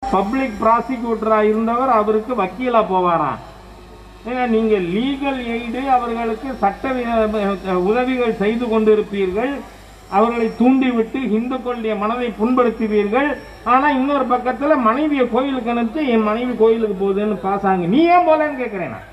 Public ப்ராசிக்யூட்டரா இருந்தவர் அவருக்கு வக்கீலா போவாராம் ஏங்க, நீங்க லீகல் எய்டு அவர்களுக்கு சட்ட வி- உதவிகள் செய்து கொண்டிருப்பீர்கள் அவர்களை தூண்டிவிட்டு இந்துக்களுடைய மனதை புண்படுத்துவீர்கள் ஆனா இன்னொரு பக்கத்துல மனைவியை கோயிலுக்கு அனுப்பிச்சு என் மனைவி கோயிலுக்கு போகுதுன்னு பாசாங்க நீ ஏன் போலன்னு கேட்கிறேன் நான்.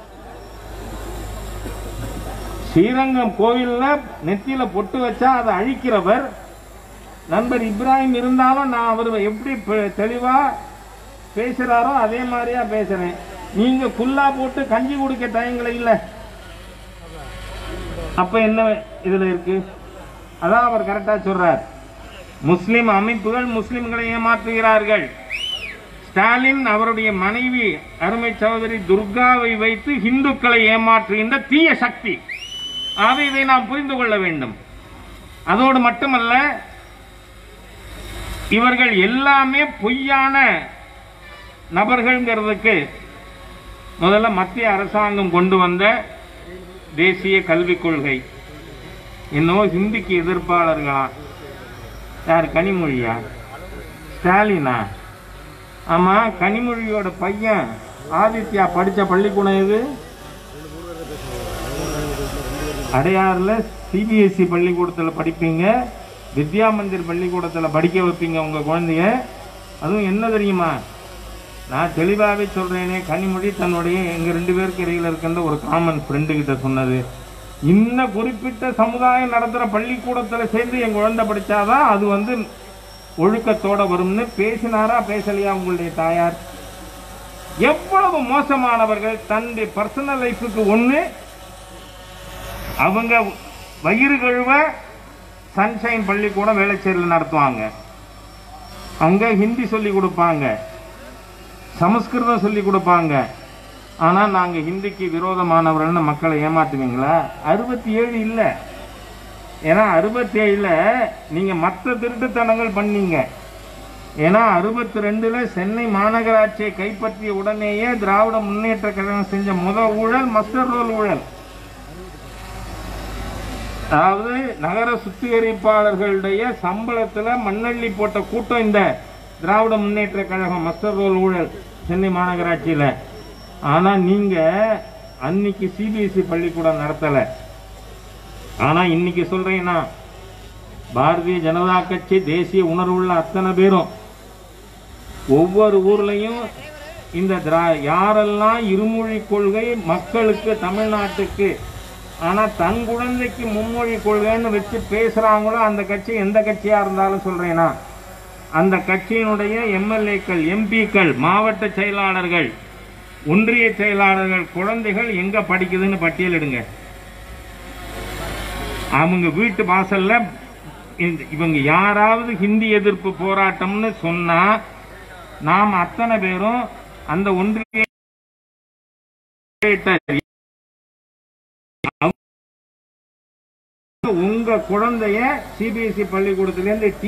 ஸ்ரீரங்கம் கோயில்ல நெத்தியில பொட்டு வச்சா அதை அழிக்கிறவர் நண்பர் இப்ராஹிம் இருந்தாலும் நான் அவர் எப்படி ப- தெளிவா பேசுறாரோ அதே மாதிரியா பேசுறேன் நீங்க குல்லா போட்டு கஞ்சி குடிக்க தயங்கல இல்ல அப்ப என்ன இதுல இருக்கு அதான் அவர் கரெக்டா சொல்றார் முஸ்லிம் அமைப்புகள் முஸ்லிம்களை ஏமாற்றுகிறார்கள் ஸ்டாலின் அவருடைய மனைவி அருமை சகோதரி துர்காவை வைத்து இந்துக்களை ஏமாற்றுகின்ற தீய சக்தி ஆக இதை நாம் புரிந்து கொள்ள வேண்டும் அதோடு மட்டுமல்ல இவர்கள் எல்லாமே பொய்யான நபர்கள்ங்கிறதுக்கு முதல்ல மத்திய அரசாங்கம் கொண்டு வந்த தேசிய கல்விக் கொள்கை என்னவோ ஹிந்திக்கு எதிர்ப்பாளர்களா யார் கனிமொழியா ஸ்டாலினா ஆமா கனிமொழியோட பையன் ஆதித்யா படிச்ச பள்ளிக்கூடம் எது அடையாறுல சிபிஎஸ்சி பள்ளிக்கூடத்தில் படிப்பீங்க வித்யா மந்திர் பள்ளிக்கூடத்தில் படிக்க வைப்பீங்க உங்க குழந்தைய அதுவும் என்ன தெரியுமா நான் தெளிவாகவே சொல்றேனே கனிமொழி தன்னுடைய எங்க ரெண்டு பேருக்கு இடையில இருக்கின்ற ஒரு காமன் ஃப்ரெண்டு கிட்ட சொன்னது இன்ன குறிப்பிட்ட சமுதாயம் நடத்துற பள்ளிக்கூடத்துல சேர்ந்து என் குழந்தை படிச்சாதான் அது வந்து ஒழுக்கத்தோட வரும்னு பேசினாரா பேசலையா உங்களுடைய தாயார் எவ்வளவு மோசமானவர்கள் தன்னுடைய பர்சனல் லைஃபுக்கு ஒண்ணு அவங்க வயிறு கழுவ சன்ஷைன் பள்ளிக்கூடம் வேளச்சேரியில் நடத்துவாங்க அங்க ஹிந்தி சொல்லி கொடுப்பாங்க சமஸ்கிருதம் சொல்லி கொடுப்பாங்க ஆனா நாங்க ஹிந்திக்கு விரோதமானவர்கள்னு மக்களை ஏமாத்துவீங்களா அறுபத்தி ஏழு இல்ல ஏன்னா அறுபத்தி ஏழுல நீங்க மற்ற திருட்டுத்தனங்கள் பண்ணீங்க ஏன்னா அறுபத்தி ரெண்டுல சென்னை மாநகராட்சியை கைப்பற்றிய உடனேயே திராவிட முன்னேற்ற கழகம் செஞ்ச முத ஊழல் மஸ்டர் ரோல் ஊழல் அதாவது நகர சுத்திகரிப்பாளர்களுடைய சம்பளத்துல மண்ணள்ளி போட்ட கூட்டம் இந்த திராவிட முன்னேற்ற கழகம் மஸ்டர் ரோல் ஊழல் சென்னை மாநகராட்சியில ஆனா நீங்க அன்னைக்கு சிபிஎஸ்இ பள்ளிக்கூடம் நடத்தல ஆனா இன்னைக்கு சொல்றேன்னா பாரதிய ஜனதா கட்சி தேசிய உணர்வுள்ள அத்தனை பேரும் ஒவ்வொரு ஊர்லயும் இந்த திரா- யாரெல்லாம் இருமொழி கொள்கை மக்களுக்கு தமிழ்நாட்டுக்கு ஆனா தன் குழந்தைக்கு மும்மொழி கொள்கைன்னு வச்சு பேசுறாங்களோ அந்த கட்சி எந்த கட்சியா இருந்தாலும் சொல்றேனா அந்த கட்சியினுடைய எம்எல்ஏக்கள் எம்பிக்கள் மாவட்ட செயலாளர்கள் ஒன்றிய செயலாளர்கள் குழந்தைகள் எங்க படிக்குதுன்னு பட்டியலிடுங்க அவங்க வீட்டு வாசல்ல இந்த- இவங்க யாராவது ஹிந்தி எதிர்ப்பு போராட்டம்னு சொன்னா நாம் அத்தனை பேரும் அந்த ஒன்றிய உங்க குழந்தைய சிபிஎஸ்இ பள்ளிக்கூடத்திலிருந்து டி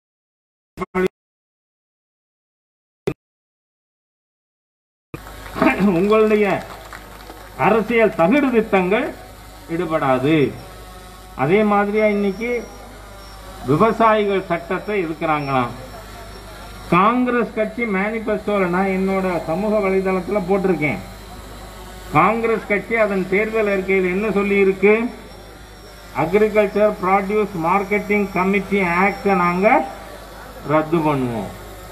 உங்களுடைய அரசியல் தகுடு திட்டங்கள் ஈடுபடாது அதே மாதிரியா இன்னைக்கு விவசாயிகள் சட்டத்தை எதிர்க்கிறாங்களாம் காங்கிரஸ் கட்சி மேனிபெஸ்டோல நான் என்னோட சமூக வலைதளத்துல போட்டிருக்கேன் காங்கிரஸ் கட்சி அதன் தேர்தல் அறிக்கையில் என்ன சொல்லி இருக்கு agriculture produce marketing committee act நாங்க ரத்து பண்ணுவோம்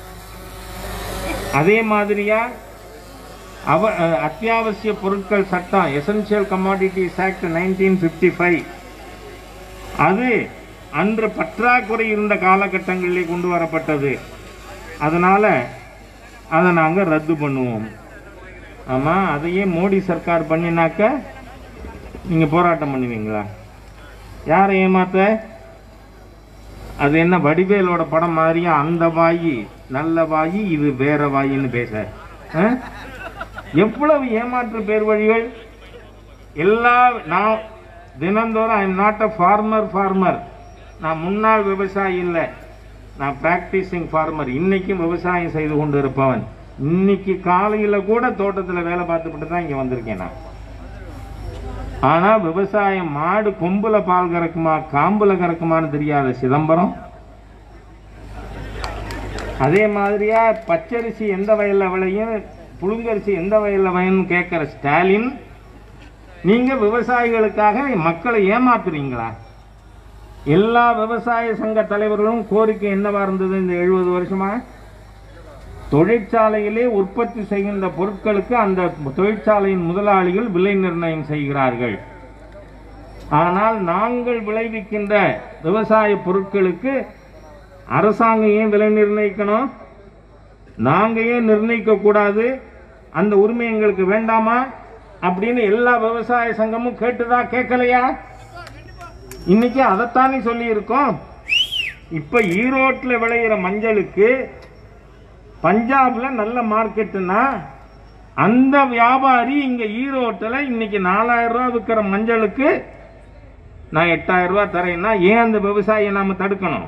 அதே மாதிரியா அவ அஹ், அத்தியாவசிய பொருட்கள் சட்டம் essential commodities act nineteen fifty five அது அன்று பற்றாக்குறை இருந்த காலகட்டங்களிலே கொண்டு வரப்பட்டது அதனால அதை நாங்கள் ரத்து பண்ணுவோம் ஆமா அதையே மோடி சர்க்கார் பண்ணினாக்க நீங்க போராட்டம் பண்ணுவீங்களா யாரை ஏமாத்த அது என்ன வடிவேலோட படம் மாதிரியா அந்த வாயி நல்ல வாயி இது வேற வாயின்னு பேச ஆ? எவ்வளவு ஏமாற்று பேர் வழிகள் எல்லா நான் தினந்தோறும் I am not a farmer farmer நான் முன்னாள் விவசாயி இல்லை நான் பிராக்டிசிங் ஃபார்மர் இன்னைக்கும் விவசாயம் செய்து கொண்டு இருப்பவன் இன்னைக்கு காலையில கூட தோட்டத்தில் வேலை பார்த்துக்கிட்டு தான் இங்க வந்திருக்கேன் நான் ஆனா விவசாயம் மாடு கொம்புல பால் கறக்குமா காம்புல கறக்குமான்னு தெரியாத சிதம்பரம் அதே மாதிரியா பச்சரிசி எந்த வயல்ல விளையும் புழுங்கரிசி எந்த வயல்ல விளையும் கேட்கிற ஸ்டாலின் நீங்க விவசாயிகளுக்காக மக்களை ஏமாத்துறீங்களா எல்லா விவசாய சங்க தலைவர்களும் கோரிக்கை என்னவா இருந்தது இந்த எழுபது வருஷமா தொழிற்சாலையிலே உற்பத்தி செய்கின்ற பொருட்களுக்கு அந்த தொழிற்சாலையின் முதலாளிகள் விலை நிர்ணயம் செய்கிறார்கள் ஆனால் நாங்கள் விளைவிக்கின்ற விவசாய பொருட்களுக்கு அரசாங்கம் ஏன் விலை நிர்ணயிக்கணும் நாங்க ஏன் நிர்ணயிக்க கூடாது அந்த உரிமை எங்களுக்கு வேண்டாமா அப்படின்னு எல்லா விவசாய சங்கமும் கேட்டுதா கேட்கலையா இன்னைக்கு அதைத்தானே சொல்லி இருக்கோம் இப்ப ஈரோட்டில் விளையிற மஞ்சளுக்கு பஞ்சாப்ல நல்ல மார்க்கெட்டுனா அந்த வியாபாரி இங்க ஈரோட்டில் இன்னைக்கு நாலாயிரம் ரூபாய் விற்கிற மஞ்சளுக்கு நான் எட்டாயிரம் ரூபாய் தரேன்னா ஏன் அந்த விவசாயியை நாம தடுக்கணும்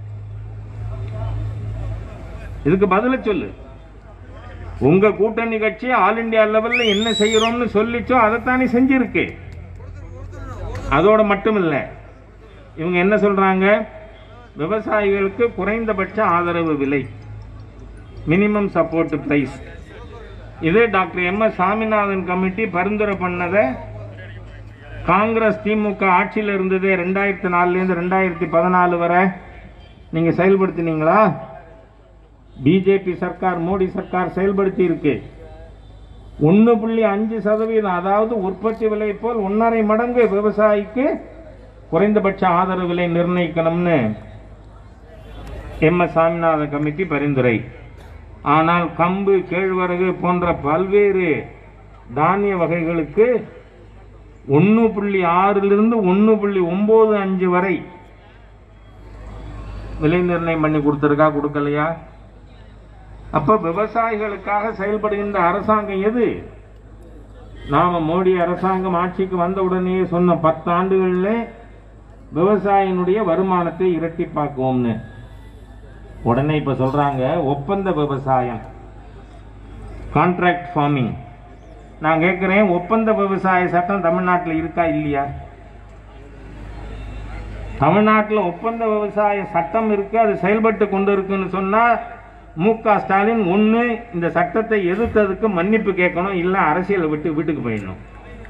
இதுக்கு பதில சொல்லு உங்க கூட்டணி கட்சி ஆல் இந்தியா லெவல்ல என்ன செய்யறோம்னு சொல்லிச்சோ அதைத்தானே செஞ்சிருக்கு அதோட மட்டும் இல்ல இவங்க என்ன சொல்றாங்க விவசாயிகளுக்கு குறைந்தபட்ச ஆதரவு விலை மினிமம் சப்போர்ட் பிரைஸ் இது doctor M S Swaminathan committee பரிந்துரை பண்ணதை காங்கிரஸ் திமுக ஆட்சியில் இருந்ததே ரெண்டாயிரத்தி நாலுலேருந்து ரெண்டாயிரத்தி பதினாலு வரை நீங்க செயல்படுத்தினீங்களா பிஜேபி சர்க்கார் மோடி சர்க்கார் செயல்படுத்தி இருக்கு ஒன்று புள்ளி அஞ்சு சதவீதம் அதாவது உற்பத்தி விலை போல் ஒன்றரை மடங்கு விவசாயிக்கு குறைந்தபட்ச ஆதரவு விலை நிர்ணயிக்கணும்னு எம் எஸ் சாமிநாதன் கமிட்டி பரிந்துரை ஆனால் கம்பு கேழ்வரகு போன்ற பல்வேறு தானிய வகைகளுக்கு ஒன்று புள்ளி ஆறிலிருந்து ஒன்று புள்ளி ஒன்பது அஞ்சு வரை விலை நிர்ணயம் பண்ணி கொடுத்துருக்கா கொடுக்கலையா அப்ப விவசாயிகளுக்காக செயல்படுகின்ற அரசாங்கம் எது நாம மோடி அரசாங்கம் ஆட்சிக்கு வந்த உடனே சொன்ன பத்து ஆண்டுகள்ல விவசாயினுடைய வருமானத்தை இரட்டிப்பாக்குவோம்னு உடனே இப்ப சொல்றாங்க ஒப்பந்த விவசாயம் கான்ட்ராக்ட் ஃபார்மிங் நான் கேட்கிறேன் ஒப்பந்த விவசாய சட்டம் தமிழ்நாட்டில் இருக்கா இல்லையா தமிழ்நாட்டில் ஒப்பந்த விவசாய சட்டம் இருக்கு அது செயல்பட்டு கொண்டு இருக்குன்னு சொன்னா மு க ஸ்டாலின் ஒன்று இந்த சட்டத்தை எதிர்த்ததுக்கு மன்னிப்பு கேட்கணும் இல்ல அரசியலை விட்டு வீட்டுக்கு போயிடணும்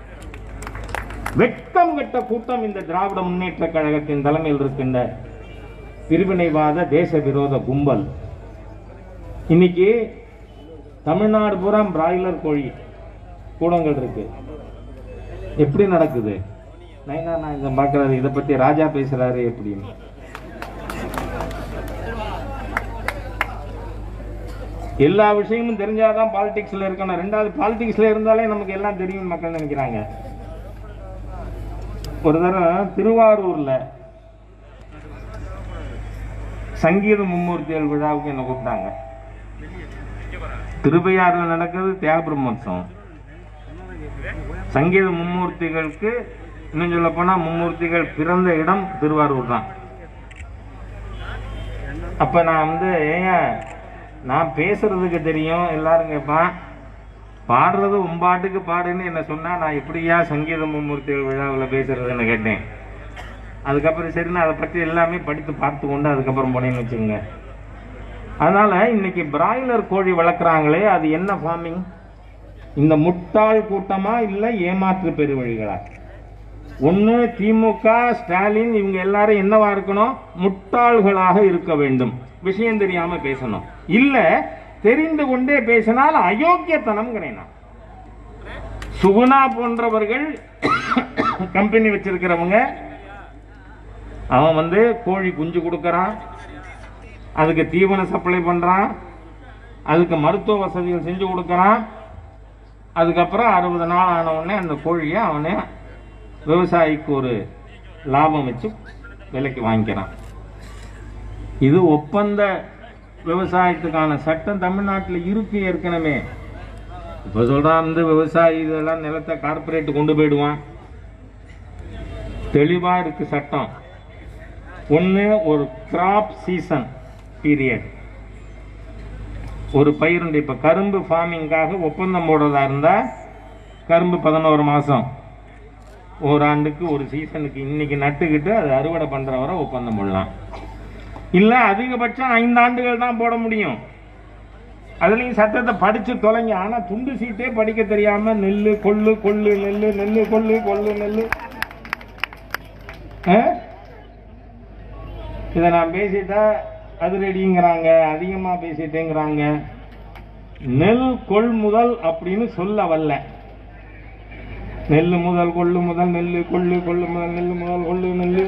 வெட்கம் கெட்ட கூட்டம் இந்த திராவிட முன்னேற்ற கழகத்தின் தலைமையில் இருக்கின்ற பிரிவினைவாத தேச விரோத கும்பல் இன்னைக்கு தமிழ்நாடு பூரா பிராய்லர் கோழி கூடங்கள் இருக்கு எப்படி நடக்குது நைனா நான் இதை பார்க்கறாரு இதை பத்தி ராஜா பேசுறாரு எப்படின்னு எல்லா விஷயமும் தெரிஞ்சாதான் பாலிடிக்ஸ்ல இருக்கணும் ரெண்டாவது பாலிடிக்ஸ்ல இருந்தாலே நமக்கு எல்லாம் தெரியும் மக்கள் நினைக்கிறாங்க ஒரு தடவை திருவாரூர்ல சங்கீத மும்மூர்த்திகள் விழாவுக்கு என்ன கூப்பிட்டாங்க திருவையாறுல நடக்கிறது தியாக பிரம்மோத்சவம் சங்கீத மும்மூர்த்திகளுக்கு இன்னும் சொல்ல போனா மும்மூர்த்திகள் பிறந்த இடம் திருவாரூர் தான் அப்ப நான் வந்து ஏங்க நான் பேசுறதுக்கு தெரியும் எல்லாரும் கேட்பான் பாடுறது உம்பாட்டுக்கு பாடுன்னு என்ன சொன்னா நான் எப்படியா சங்கீத மும்மூர்த்திகள் விழாவில் பேசுறதுன்னு கேட்டேன் அதுக்கப்புறம் சரி நான் அதை பற்றி எல்லாமே படித்து பார்த்து கொண்டு அதுக்கப்புறம் போனேன்னு வச்சுங்க அதனால இன்னைக்கு பிராய்லர் கோழி வளர்க்குறாங்களே அது என்ன ஃபார்மிங் இந்த முட்டாள் கூட்டமா இல்ல ஏமாற்று பெருவழிகளா ஒண்ணு திமுக ஸ்டாலின் இவங்க எல்லாரும் என்னவா இருக்கணும் முட்டாள்களாக இருக்க வேண்டும் விஷயம் தெரியாம பேசணும் இல்ல தெரிந்து கொண்டே பேசினால் அயோக்கியத்தனம் கிடையாது சுகுணா போன்றவர்கள் கம்பெனி வச்சிருக்கிறவங்க அவன் வந்து கோழி குஞ்சு கொடுக்கறான் அதுக்கு தீவனம் சப்ளை பண்றான் அதுக்கு மருத்துவ வசதிகள் செஞ்சு கொடுக்கறான் அதுக்கப்புறம் அறுபது நாள் ஆன உடனே அந்த கோழியை அவனே விவசாயிக்கு ஒரு லாபம் வச்சு விலைக்கு வாங்கிக்கிறான் இது ஒப்பந்த விவசாயத்துக்கான சட்டம் தமிழ்நாட்டில் இருக்கு ஏற்கனவே இப்ப சொல்றான் வந்து விவசாயி இதெல்லாம் நிலத்தை கார்பரேட் கொண்டு போயிடுவான் தெளிவா இருக்கு சட்டம் ஒன்று ஒரு கிராப் சீசன் பீரியட் ஒரு பயிருண்டு இப்ப கரும்பு ஃபார்மிங்காக ஒப்பந்தம் போடுறதா இருந்தா கரும்பு பதினோரு மாசம் ஒரு ஆண்டுக்கு ஒரு சீசனுக்கு இன்னைக்கு நட்டுக்கிட்டு அது அறுவடை பண்ற வரை ஒப்பந்தம் போடலாம் இல்ல அதிகபட்சம் ஐந்து ஆண்டுகள் தான் போட முடியும் அதுலயும் சட்டத்தை படிச்சு தொலைங்க ஆனா துண்டு சீட்டே படிக்க தெரியாம நெல்லு கொள்ளு கொள்ளு நெல்லு நெல்லு கொள்ளு கொள்ளு நெல்லு ஆ? இதை நான் பேசிட்டா அது ரெடிங்கிறாங்க அதிகமா பேசிட்டேங்கிறாங்க நெல் கொள்முதல் அப்படின்னு சொல்ல வரல நெல்லு முதல் கொள்ளு முதல் நெல்லு கொள்ளு கொள்ளு முதல் நெல்லு முதல் கொள்ளு நெல்லு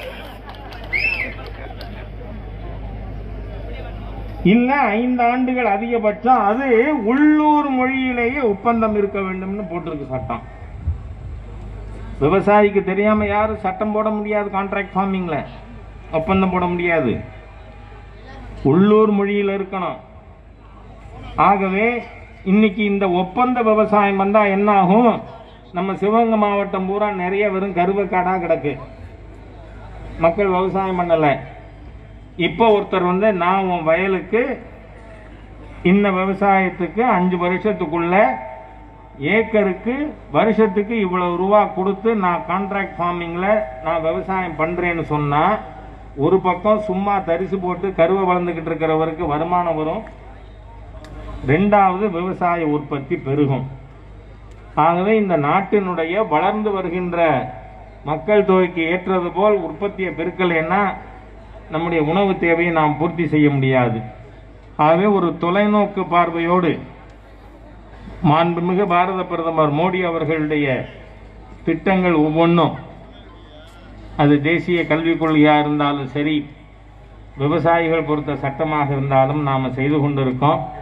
இல்ல ஐந்து ஆண்டுகள் அதிகபட்சம் அது உள்ளூர் மொழியிலேயே ஒப்பந்தம் இருக்க வேண்டும்னு போட்டிருக்கு சட்டம் விவசாயிக்கு தெரியாம யாரும் சட்டம் போட முடியாது கான்ட்ராக்ட் ஃபார்மிங்ல ஒப்பந்தம் போட முடியாது உள்ளூர் மொழியில் இருக்கணும் ஆகவே இன்னைக்கு இந்த ஒப்பந்த விவசாயம் வந்தா என்ன ஆகும் நம்ம சிவகங்கை மாவட்டம் பூரா நிறைய வெறும் கருவக்காடா கிடக்கு மக்கள் விவசாயம் பண்ணல இப்போ ஒருத்தர் வந்து நான் உன் வயலுக்கு இந்த விவசாயத்துக்கு அஞ்சு வருஷத்துக்குள்ள ஏக்கருக்கு வருஷத்துக்கு இவ்வளவு ரூபா கொடுத்து நான் கான்ட்ராக்ட் ஃபார்மிங்ல நான் விவசாயம் பண்றேன்னு சொன்னா ஒரு பக்கம் சும்மா தரிசு போட்டு கருவை வளர்ந்துகிட்டு இருக்கிறவருக்கு வருமானம் வரும் ரெண்டாவது விவசாய உற்பத்தி பெருகும் ஆகவே இந்த நாட்டினுடைய வளர்ந்து வருகின்ற மக்கள் தொகைக்கு ஏற்றது போல் உற்பத்தியை பெருக்கலைன்னா நம்முடைய உணவு தேவையை நாம் பூர்த்தி செய்ய முடியாது ஆகவே ஒரு தொலைநோக்கு பார்வையோடு மாண்புமிகு பாரத பிரதமர் மோடி அவர்களுடைய திட்டங்கள் ஒவ்வொன்றும் அது தேசிய கல்விக் கொள்கையா இருந்தாலும் சரி விவசாயிகள் பொறுத்த சட்டமாக இருந்தாலும் நாம செய்து கொண்டிருக்கோம்